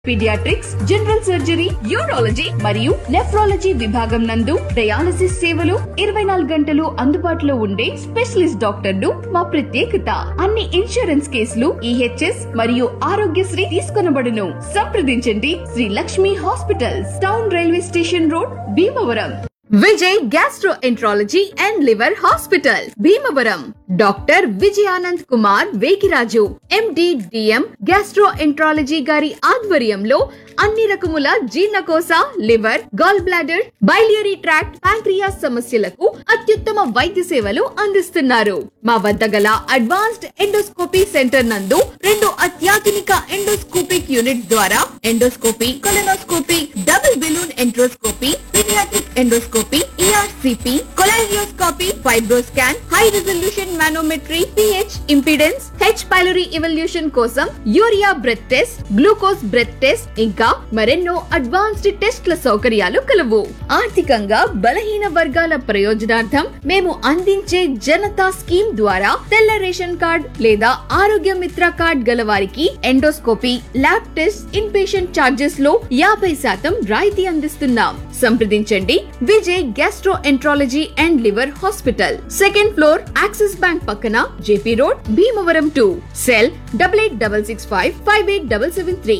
paediatrics general surgery urology మరియు nephrology విభాగం నందు డయాలసిస్ సేవలు ఇరవై నాలుగు గంటలు అందుబాటులో ఉండే స్పెషలిస్ట్ డాక్టర్లు మా ప్రత్యేకత అన్ని ఇన్సూరెన్స్ కేసులు ఈహెచ్ఎస్ మరియు ఆరోగ్యశ్రీ తీసుకొనబడును సంప్రదించండి Sri Lakshmi hospitals town railway station road Bhimavaram Vijay gastroenterology and liver hospital Bhimavaram doctor Vijayanand Kumar Vegiraju MD DM gastroenterology గారి ఆధ్వర్యంలో అన్ని రకముల జీర్ణకోశ liver gall bladder biliary tract pancreas సమస్యలకు అత్యుత్తమ వైద్య సేవలు అందిస్తున్నారు మా వద్ద గల అడ్వాన్స్డ్ ఎండోస్కోపీ సెంటర్ నందు రెండు అత్యాధునిక ఎండోస్కోపిక్ యూనిట్ ద్వారా endoscopy colonoscopy double balloon enteroscopy paediatric endoscopy ERCP కొలారియోస్కోపీ fibroscan high resolution manometry pH impedance H pylori evaluation కోసం urea breath test glucose breath test ఇంకా మరెన్నో అడ్వాన్స్డ్ టెస్ట్ల సౌకర్యాలు కలవు ఆర్థికంగా బలహీన వర్గాల ప్రయోజనార్థం మేము అందించే జనతా స్కీమ్ ద్వారా తెల్ల రేషన్ కార్డ్ లేదా ఆరోగ్య మిత్ర కార్డ్ గల వారికి endoscopy lab test in patient charges లో యాభై శాతం రాయితీ అందిస్తున్నాం సంప్రదించండి Vijay gastroenterology and liver hospital second floor Axis bank పక్కన జేపీ రోడ్ భీమవరం టూ cell double eight double six five five eight double seven three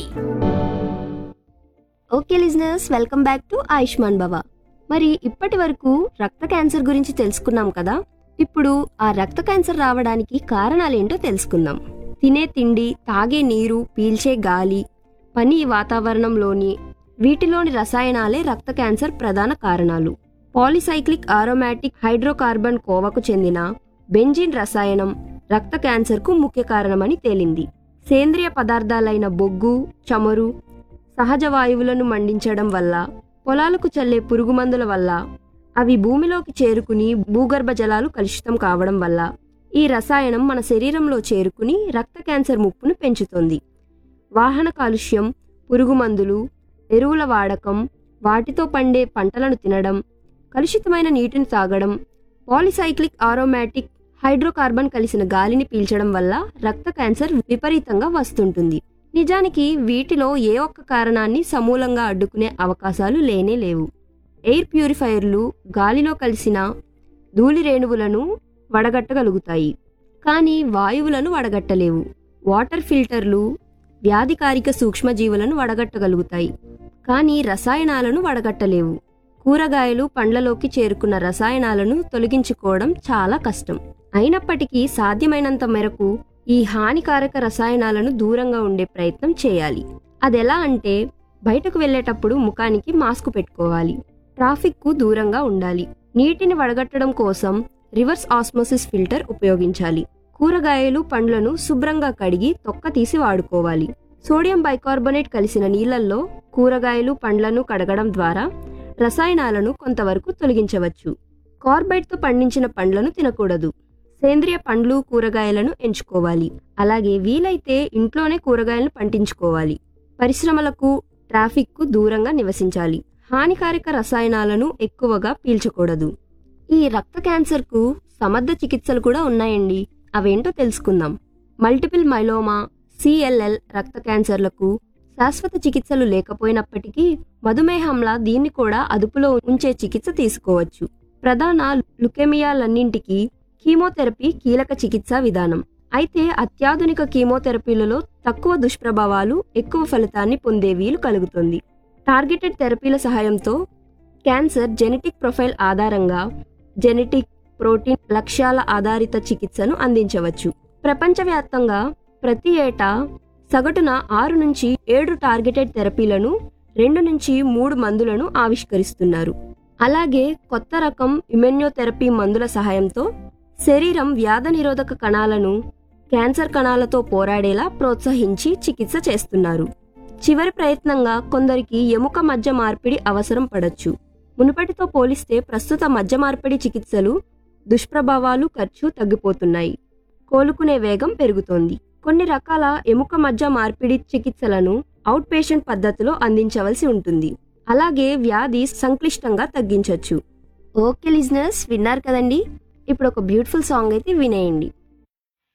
okay listeners welcome back to Ayushman Bhava మరి ఇప్పటి వరకు రక్త క్యాన్సర్ గురించి తెలుసుకున్నాం కదా ఇప్పుడు ఆ రక్త క్యాన్సర్ రావడానికి కారణాలేంటో తెలుసుకుందాం తినే తిండి తాగే నీరు పీల్చే గాలి పని వాతావరణంలోని వీటిలోని రసాయనాలే రక్త క్యాన్సర్ ప్రధాన కారణాలు పాలిసైక్లిక్ ఆరోమాటిక్ హైడ్రోకార్బన్ కోవకు చెందిన బెంజిన్ రసాయనం రక్త క్యాన్సర్కు ముఖ్య కారణమని తేలింది సేంద్రియ పదార్థాలైన బొగ్గు చమురు సహజ వాయువులను మండించడం వల్ల పొలాలకు చల్లే పురుగుమందుల వల్ల అవి భూమిలోకి చేరుకుని భూగర్భ జలాలు కలుషితం కావడం వల్ల ఈ రసాయనం మన శరీరంలో చేరుకుని రక్త క్యాన్సర్ ముప్పును పెంచుతుంది వాహన కాలుష్యం పురుగుమందులు ఎరువుల వాడకం వాటితో పండే పంటలను తినడం కలుషితమైన నీటిని తాగడం పాలిసైక్లిక్ ఆరోమాటిక్ హైడ్రోకార్బన్ కలిసిన గాలిని పీల్చడం వల్ల రక్త క్యాన్సర్ విపరీతంగా వస్తుంటుంది నిజానికి వీటిలో ఏ ఒక్క కారణాన్ని సమూలంగా అడ్డుకునే అవకాశాలు లేనే లేవు ఎయిర్ ప్యూరిఫైయర్లు గాలిలో కలిసిన ధూళి రేణువులను వడగట్టగలుగుతాయి కానీ వాయువులను వడగట్టలేవు వాటర్ ఫిల్టర్లు వ్యాధికారిక సూక్ష్మజీవులను వడగట్టగలుగుతాయి కానీ రసాయనాలను వడగట్టలేవు కూరగాయలు పండ్లలోకి చేరుకున్న రసాయనాలను తొలగించుకోవడం చాలా కష్టం అయినప్పటికీ సాధ్యమైనంత మేరకు ఈ హానికారక రసాయనాలను దూరంగా ఉండే ప్రయత్నం చేయాలి అదెలా అంటే బయటకు వెళ్ళేటప్పుడు ముఖానికి మాస్క్ పెట్టుకోవాలి ట్రాఫిక్కు దూరంగా ఉండాలి నీటిని వడగట్టడం కోసం రివర్స్ ఆస్మోసిస్ ఫిల్టర్ ఉపయోగించాలి కూరగాయలు పండ్లను శుభ్రంగా కడిగి తొక్క తీసి వాడుకోవాలి సోడియం బైకార్బోనేట్ కలిసిన నీళ్లలో కూరగాయలు పండ్లను కడగడం ద్వారా రసాయనాలను కొంతవరకు తొలగించవచ్చు కార్బైడ్తో పండించిన పండ్లను తినకూడదు సేంద్రియ పండ్లు కూరగాయలను ఎంచుకోవాలి అలాగే వీలైతే ఇంట్లోనే కూరగాయలను పండించుకోవాలి పరిశ్రమలకు ట్రాఫిక్కు దూరంగా నివసించాలి హానికారక రసాయనాలను ఎక్కువగా పీల్చకూడదు ఈ రక్త క్యాన్సర్కు సమర్థ చికిత్సలు కూడా ఉన్నాయండి అవేంటో తెలుసుకుందాం మల్టిపుల్ మైలోమా సిఎల్ఎల్ రక్త క్యాన్సర్లకు శాశ్వత చికిత్సలు లేకపోయినప్పటికీ మధుమేహంలా దీన్ని కూడా అదుపులో ఉంచే చికిత్స తీసుకోవచ్చు ప్రధాన లుకెమియాలన్నింటికి కీమోథెరపీ కీలక చికిత్సా విధానం అయితే అత్యాధునిక కీమోథెరపీలలో తక్కువ దుష్ప్రభావాలు ఎక్కువ ఫలితాన్ని పొందే వీలు కలుగుతుంది టార్గెటెడ్ థెరపీల సహాయంతో క్యాన్సర్ జెనెటిక్ ప్రొఫైల్ ఆధారంగా జెనెటిక్ ప్రోటీన్ లక్ష్యాల ఆధారిత చికిత్సను అందించవచ్చు ప్రపంచవ్యాప్తంగా ప్రతి ఏటా సగటున ఆరు నుంచి ఏడు టార్గెటెడ్ థెరపీలను రెండు నుంచి మూడు మందులను ఆవిష్కరిస్తున్నారు అలాగే కొత్త రకం ఇమ్యూనోథెరపీ మందుల సహాయంతో శరీరం వ్యాధ నిరోధక కణాలను క్యాన్సర్ కణాలతో పోరాడేలా ప్రోత్సహించి చికిత్స చేస్తున్నారు చివరి ప్రయత్నంగా కొందరికి ఎముక మధ్య మార్పిడి అవసరం పడచ్చు మునుపటితో పోలిస్తే ప్రస్తుత మధ్య మార్పిడి చికిత్సలు దుష్ప్రభావాలు ఖర్చు తగ్గిపోతున్నాయి కోలుకునే వేగం పెరుగుతోంది కొన్ని రకాల ఎముక మధ్య మార్పిడి చికిత్సలను అవుట్ పేషెంట్ పద్ధతిలో అందించవలసి ఉంటుంది అలాగే వ్యాధి సంక్లిష్టంగా తగ్గించవచ్చు ఓకే లిజినర్స్ విన్నారు కదండి ఇప్పుడు ఒక బ్యూటిఫుల్ సాంగ్ అయితే వినేయండి